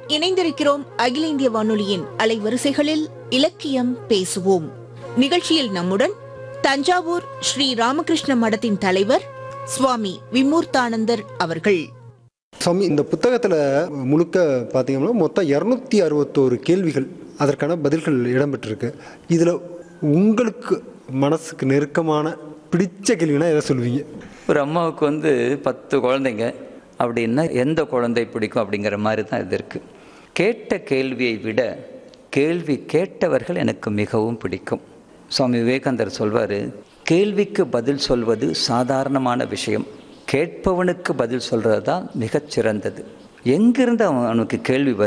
இணைந்திருக்கிறோம் அகில இந்திய வானொலியின் அலைவரிசைகளில் இலக்கியம் பேசுவோம் நிகழ்ச்சியில் நம்முடன் தஞ்சாவூர் ஸ்ரீ ராமகிருஷ்ண மடத்தின் தலைவர் சுவாமி விமூர்த்தானந்தர் அவர்கள் சுவாமி இந்த புத்தகத்தில் முழுக்க பார்த்தீங்கன்னா மொத்தம் இரநூத்தி அறுபத்தோரு கேள்விகள் அதற்கான பதில்கள் இடம்பெற்றிருக்கு இதில் உங்களுக்கு மனசுக்கு நெருக்கமான பிடிச்ச கேள்வினா எதை சொல்லுவீங்க ஒரு அம்மாவுக்கு வந்து பத்து குழந்தைங்க அப்படின்னா எந்த குழந்தை பிடிக்கும் அப்படிங்கிற மாதிரி தான் இது இருக்குது கேட்ட கேள்வியை விட கேள்வி கேட்டவர்கள் எனக்கு மிகவும் பிடிக்கும் சுவாமி விவேகானந்தர் சொல்வார் கேள்விக்கு பதில் சொல்வது சாதாரணமான விஷயம் கேட்பவனுக்கு பதில் சொல்கிறது தான் மிகச்சிறந்தது எங்கிருந்து அவன் அவனுக்கு கேள்வி வருது